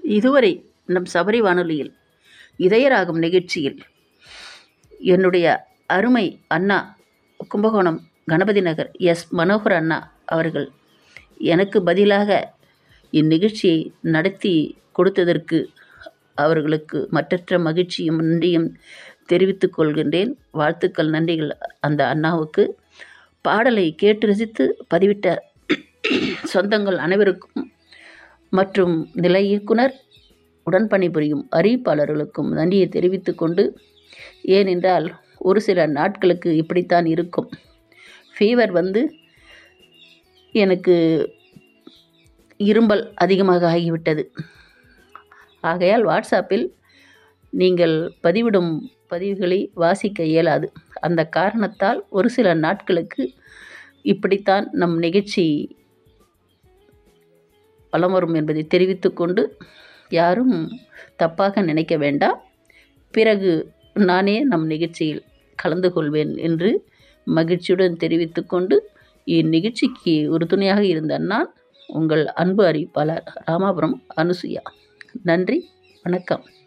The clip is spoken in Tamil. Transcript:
இதுவரை நம் சபரி வானொலியில் இதயராகம் நிகழ்ச்சியில் என்னுடைய அருமை அண்ணா கும்பகோணம் கணபதி நகர் எஸ் மனோகர் அண்ணா அவர்கள் எனக்கு பதிலாக இந்நிகழ்ச்சியை நடத்தி கொடுத்ததற்கு அவர்களுக்கு மற்றற்ற மகிழ்ச்சியும் நன்றியும் தெரிவித்துக் கொள்கின்றேன் வாழ்த்துக்கள் நன்றிகள் அந்த அண்ணாவுக்கு பாடலை கேட்டு ரசித்து பதிவிட்ட சொந்தங்கள் அனைவருக்கும் மற்றும் நிலை இயக்குனர் உடன் பணிபுரியும் அறிவிப்பாளர்களுக்கும் நன்றியை தெரிவித்துக் கொண்டு ஏனென்றால் ஒரு சில நாட்களுக்கு இப்படித்தான் இருக்கும் ஃபீவர் வந்து எனக்கு இரும்பல் அதிகமாக ஆகிவிட்டது ஆகையால் வாட்ஸ்அப்பில் நீங்கள் பதிவிடும் பதிவுகளை வாசிக்க இயலாது அந்த காரணத்தால் ஒரு சில நாட்களுக்கு இப்படித்தான் நம் நிகழ்ச்சி வலம் வரும் என்பதை தெரிவித்துக்கொண்டு யாரும் தப்பாக நினைக்க வேண்டாம் பிறகு நானே நம் நிகழ்ச்சியில் கலந்து கொள்வேன் என்று மகிழ்ச்சியுடன் தெரிவித்துக்கொண்டு இந்நிகழ்ச்சிக்கு உறுதுணையாக இருந்த நான் உங்கள் அன்பு அறிவிப்பாளர் ராமாபுரம் அனுசுயா நன்றி வணக்கம்